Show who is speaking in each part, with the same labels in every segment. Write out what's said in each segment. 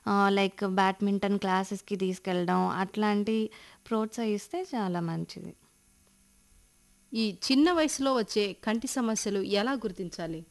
Speaker 1: ఆహ్, like badminton క్లాసెస్‌కి తీసుకెళ్ళడం అట్లాంటి ప్రోత్సహిస్తే చాలా మంచిది.
Speaker 2: ఈ చిన్న వయసులో వచ్చే కంటి సమస్యలు ఎలా గుర్తించాలి?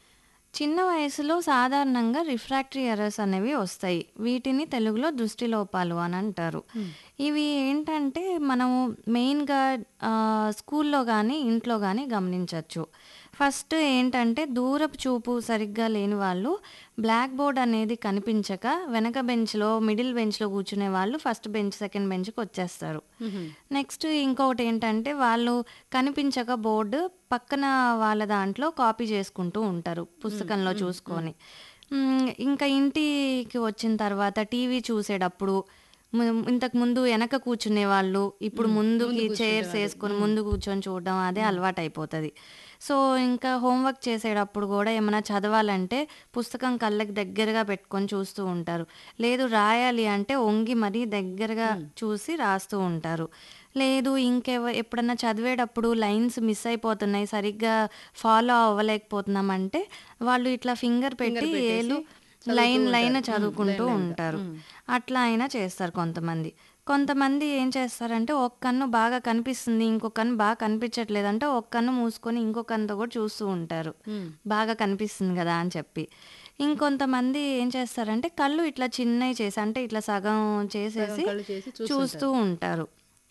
Speaker 1: చిన్న వయసులో సాధారణంగా రిఫ్రాక్టరీ ఎర్రర్స్ అనేవి వస్తాయి. వీటిని తెలుగులో దృష్టి లోపాలు అని అంటారు.
Speaker 2: హ్మ్.
Speaker 1: ఇవి ఏంటంటే మనము మెయిన్‌గా ఆహ్, స్కూల్లో గానీ, ఇంట్లో గానీ గమనించొచ్చు. ఫస్ట్ ఏంటంటే దూరపు చూపు సరిగ్గా లేని వాళ్ళు బ్లాక్ బోర్డ్ అనేది కనిపించక వెనక బెంచ్‌లో, మిడిల్ బెంచ్‌లో కూర్చునే వాళ్ళు ఫస్ట్ బెంచ్, సెకండ్ బెంచ్‌కొచ్చేస్తారు.
Speaker 2: హుహు.
Speaker 1: నెక్స్ట్ ఇంకొకటేంటంటే వాళ్ళు కనిపించక బోర్డు పక్కన వాళ్ళ దాంట్లో కాపీ చేసుకుంటూ ఉంటారు
Speaker 2: హ్మ్.
Speaker 1: పుస్తకంలో
Speaker 2: హ్మ్. హ్మ్.
Speaker 1: చూసుకొని. హ్మ్. ఇంకా ఇంటికి వచ్చిన తర్వాత టీవీ చూసేటప్పుడు ము ఇంతకు ముందు ఎనక కూర్చునేవాళ్ళు. ఇప్పుడు
Speaker 2: హ్మ్. ముందు
Speaker 1: ముందుకి చైర్స్
Speaker 2: కూర్చుండేవాళ్ళు.
Speaker 1: ఏసుకొని
Speaker 2: హ్మ్.
Speaker 1: ముందు కూర్చొని చూడడం అదే
Speaker 2: హ్మ్.
Speaker 1: అలవాటయిపోతది. సో, ఇంకా హోంవర్క్ చేసేటప్పుడు గూడా ఏమన్నా చదవాలంటే పుస్తకం కళ్ళకి దగ్గరగా పెట్టుకొని చూస్తూ ఉంటారు. లేదు రాయాలి అంటే వంగి మరీ దగ్గరగా
Speaker 2: హ్మ్.
Speaker 1: చూసి రాస్తూ ఉంటారు. లేదు ఇంకెవ ఎప్పుడన్నా చదివేటప్పుడు లైన్స్ మిస్ అయిపోతున్నాయి. సరిగ్గా ఫాలో అవ్వలేకపోతున్నామంటే వాళ్ళు ఇట్లా ఫింగర్
Speaker 2: ఫింగర్
Speaker 1: పెట్టి
Speaker 2: పెట్టేసి
Speaker 1: ఏలు
Speaker 2: చదువుతూ
Speaker 1: లైన్ లైన్
Speaker 2: ఉంటారు. హ్మ్.
Speaker 1: చదువుకుంటూ
Speaker 2: లైన్ లైన్‌గా.
Speaker 1: ఉంటారు.
Speaker 2: హ్మ్.
Speaker 1: అట్లా అయినా చేస్తారు కొంతమంది. కొంతమంది ఏం చేస్తారంటే ఒక కన్ను బాగా కనిపిస్తుంది. ఇంకో కన్ను బాగా కనిపించట్లేదంటే ఒక కన్ను మూసుకొని ఇంకో కన్నుతో కూడా చూస్తూ ఉంటారు.
Speaker 2: హ్మ్.
Speaker 1: బాగా కనిపిస్తుంది గదా అని చెప్పి. ఇంకొంతమంది ఏం చేస్తారంటే కళ్ళు ఇట్లా చిన్నయి చేసి అంటే ఇట్లా సగం
Speaker 2: సగం
Speaker 1: చేసేసి
Speaker 2: కళ్ళు చేసి
Speaker 1: చూస్తూ
Speaker 2: చూస్తుంటారు.
Speaker 1: ఉంటారు.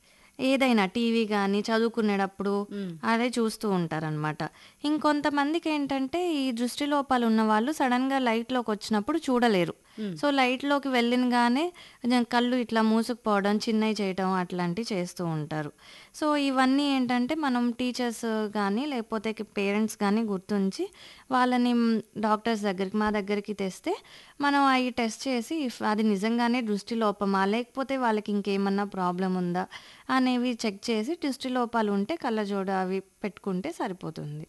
Speaker 1: ఏదైనా టీవీ గానీ, చదువుకునేటప్పుడు
Speaker 2: హ్మ్.
Speaker 1: అదే చూస్తూ ఉంటారనమాట. ఇంకొంతమందికేంటంటే ఈ దృష్టి లోపాలు ఉన్నవాళ్ళు సడెన్‌గా లైట్‌లోకొచ్చినప్పుడు చూడలేరు.
Speaker 2: హ్మ్.
Speaker 1: సో, లైట్‌లోకి వెళ్ళినగానే కొంచెం కళ్ళు ఇట్లా మూసుకుపోవడం, చిన్నయి చేయటం అట్లాంటివి చేస్తూ ఉంటారు. సో, ఇవన్నీ ఏంటంటే మనం టీచర్స్ గానీ, లేకపోతే కి పేరెంట్స్ గానీ గుర్తుంచి వాళ్ళని హ్మ్, డాక్టర్స్ దగ్గరికి మా దగ్గరికి తెస్తే మనం అయి టెస్ట్ చేసి ఇఫ్ అది నిజంగానే దృష్టి లోపమా? లేకపోతే వాళ్ళకి ఇంకేమన్నా ప్రాబ్లమ్ ఉందా? అనేవి చెక్ చేసి దృష్టి లోపాలు ఉంటే కళ్ళజోడు అవి పెట్టుకుంటే సరిపోతుంది.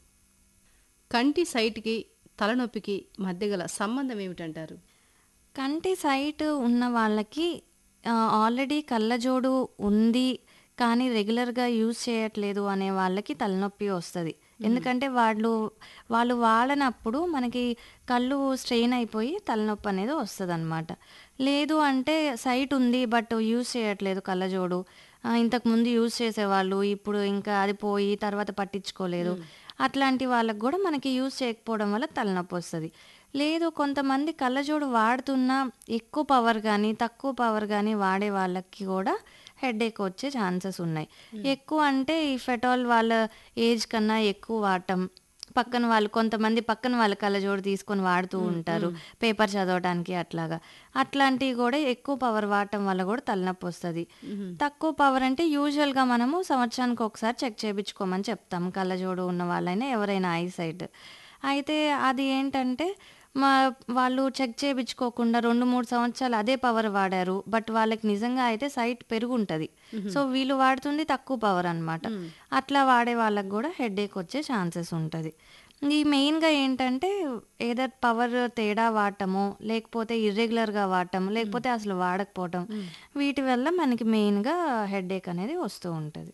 Speaker 2: కంటి సైట్‌కి, తలనొప్పికి మధ్య గల సంబంధం ఏమిటంటారు?
Speaker 1: కంటి సైట్ ఉన్న వాళ్ళకి ఆహ్, ఆల్రెడీ కళ్ళజోడు ఉంది. కానీ రెగ్యులర్‌గా యూజ్ చేయట్లేదు అనే వాళ్ళకి తలనొప్పి వస్తది.
Speaker 2: హుహు.
Speaker 1: ఎందుకంటే వాళ్ళు వాళ్ళు వాడనప్పుడు మనకి కళ్ళు స్ట్రెయిన్ అయిపోయి తలనొప్పి అనేది వస్తదనమాట. లేదు అంటే సైట్ ఉంది. బట్ యూజ్ చేయట్లేదు కళ్ళజోడు. ఆహ్, ఇంతకుముందు యూజ్ చేసేవాళ్ళు. ఇప్పుడు ఇంకా అది పోయి తర్వాత పట్టించుకోలేదు.
Speaker 2: హ్మ్.
Speaker 1: అట్లాంటి వాళ్ళకి గూడా మనకి యూజ్ చేయకపోవడం వల్ల తలనొప్పొస్తది. లేదు కొంతమంది కళ్ళజోడు వాడుతున్నా ఎక్కువ పవర్ గానీ, తక్కువ పవర్ గానీ వాడే వాళ్ళకి గూడా హెడేక్ వచ్చే ఛాన్సెస్ ఉన్నాయి.
Speaker 2: హ్మ్.
Speaker 1: ఎక్కువ అంటే ఇఫ్ ఎట్ ఆల్ వాళ్ళ ఏజ్ కన్నా ఎక్కువ వాడటం, పక్కన వాళ్ళు కొంతమంది పక్కన వాళ్ళ కళ్ళజోడు తీసుకొని వాడుతూ
Speaker 2: హ్మ్.
Speaker 1: ఉంటారు.
Speaker 2: హ్మ్.
Speaker 1: పేపర్ చదవటానికి అట్లాగా. అట్లాంటివి గూడా ఎక్కువ పవర్ వాడటం వల్ల గూడా తలనొప్పొస్తది.
Speaker 2: హుహు.
Speaker 1: తక్కువ పవర్ అంటే యూజువల్‌గా మనము సంవత్సరానికి ఒకసారి చెక్ చేపించుకోమని చెప్తాం. కళ్ళజోడు ఉన్న వాళ్ళైనా ఎవరైనా ఐ సైట్. అయితే అది ఏంటంటే మా వాళ్ళు చెక్ చేపించుకోకుండా 2, 3 సంవత్సరాలు అదే పవర్ వాడారు. బట్ వాళ్ళకి నిజంగా అయితే సైట్ పెరుగుంటది.
Speaker 2: హుహు.
Speaker 1: సో, వీళ్ళు వాడుతుంది తక్కువ పవర్ అనమాట.
Speaker 2: హ్మ్.
Speaker 1: అట్లా వాడే వాళ్ళకి గూడా హెడేక్ వచ్చే ఛాన్సెస్ ఉంటది. ఈ మెయిన్‌గా ఏంటంటే ఎయిదర్ పవర్ తేడా వాడటమో, లేకపోతే ఇర్రెగ్యులర్‌గా వాడటం,
Speaker 2: హ్మ్.
Speaker 1: లేకపోతే అసలు వాడకపోవటం.
Speaker 2: హ్మ్.
Speaker 1: వీటి వల్ల మనకి మెయిన్‌గా హెడేక్ అనేది వస్తూ ఉంటది.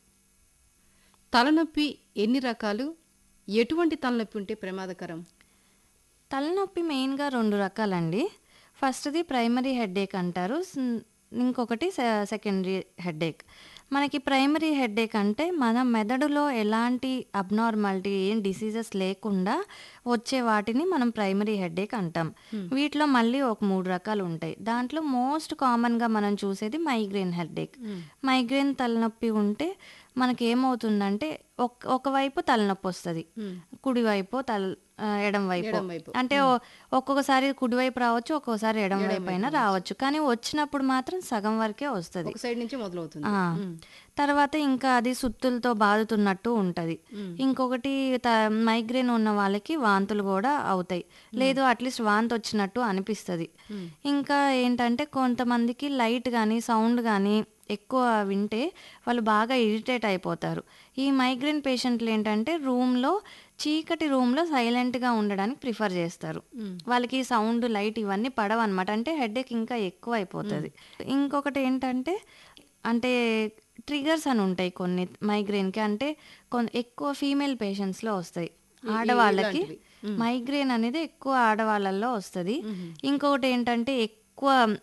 Speaker 2: తలనొప్పి ఎన్ని రకాలు? ఎటువంటి తలనొప్పి ఉంటే ప్రమాదకరం?
Speaker 1: తలనొప్పి మెయిన్‌గా 2 రకాలండి. ఫస్ట్‌ది ప్రైమరీ హెడేక్ అంటారు. స్ ఇంకొకటి సె సెకండరీ హెడేక్. మనకి ప్రైమరీ హెడేక్ అంటే మన మెదడులో ఎలాంటి అబ్నార్మాలిటీ ఏం డిసీజెస్ లేకుండా వచ్చే వాటిని మనం ప్రైమరీ హెడేక్ అంటాం.
Speaker 2: హ్మ్.
Speaker 1: వీటిలో మళ్ళీ ఒక 3 రకాలు ఉంటాయి. దాంట్లో మోస్ట్ కామన్‌గా మనం చూసేది మైగ్రేన్ హెడేక్.
Speaker 2: హ్మ్.
Speaker 1: మైగ్రేన్ తలనొప్పి ఉంటే మనకేమవుతుందంటే ఒక్ ఒకవైపు తలనొప్పొస్తది.
Speaker 2: హ్మ్.
Speaker 1: కుడివైపో తల్ ఆహ్, ఎడమ వైపో.
Speaker 2: ఎడమ వైపు.
Speaker 1: అంటే
Speaker 2: హ్మ్.
Speaker 1: ఒ ఒక్కొక్కసారి కుడివైపు రావచ్చు. ఒక్కోసారి ఎడమ
Speaker 2: ఎడమ
Speaker 1: వైపైనా
Speaker 2: వైపు
Speaker 1: రావచ్చు. కానీ వచ్చినప్పుడు మాత్రం సగం వరకే వస్తది.
Speaker 2: ఒక సైడ్ నుంచే మొదలవుతుంది.
Speaker 1: ఆ!
Speaker 2: హ్మ్.
Speaker 1: తర్వాత ఇంకా అది సుత్తులతో బాదుతున్నట్టు ఉంటది.
Speaker 2: హ్మ్.
Speaker 1: ఇంకొకటి త మైగ్రేన్ ఉన్న వాళ్ళకి వాంతులు గూడా అవుతాయి.
Speaker 2: హ్మ్.
Speaker 1: లేదు అట్‌లీస్ట్ వాంతొచ్చినట్టు అనిపిస్తది.
Speaker 2: హ్మ్.
Speaker 1: ఇంకా ఏంటంటే కొంతమందికి లైట్ గానీ, సౌండ్ గానీ ఎక్కువ వింటే వాళ్ళు బాగా ఇరిటేట్ అయిపోతారు. ఈ మైగ్రేన్ పేషెంట్‌లేంటంటే రూమ్‌లో చీకటి రూమ్‌లో సైలెంట్‌గా ఉండడానికి ప్రిఫర్ జేస్తారు.
Speaker 2: హ్మ్.
Speaker 1: వాళ్ళకి సౌండ్, లైట్ ఇవన్నీ పడవనమాట. అంటే హెడేక్ ఇంకా
Speaker 2: హ్మ్.
Speaker 1: ఎక్కువైపోతది. ఇంకొకటేంటంటే అంటే ట్రిగ్గర్స్ అని ఉంటాయి కొన్ని మైగ్రేన్‌కి. అంటే కొన్ ఎక్కువ ఫీమేల్ పేషెంట్స్‌లో వస్తాయి.
Speaker 2: ఈ ఈ
Speaker 1: ఆడవాళ్ళకి
Speaker 2: ఇలాంటివి. హ్మ్.
Speaker 1: మైగ్రేన్ అనేది ఎక్కువ ఆడవాళ్ళలో వస్తది.
Speaker 2: హుహు.
Speaker 1: ఇంకొకటేంటంటే ఎక్కువ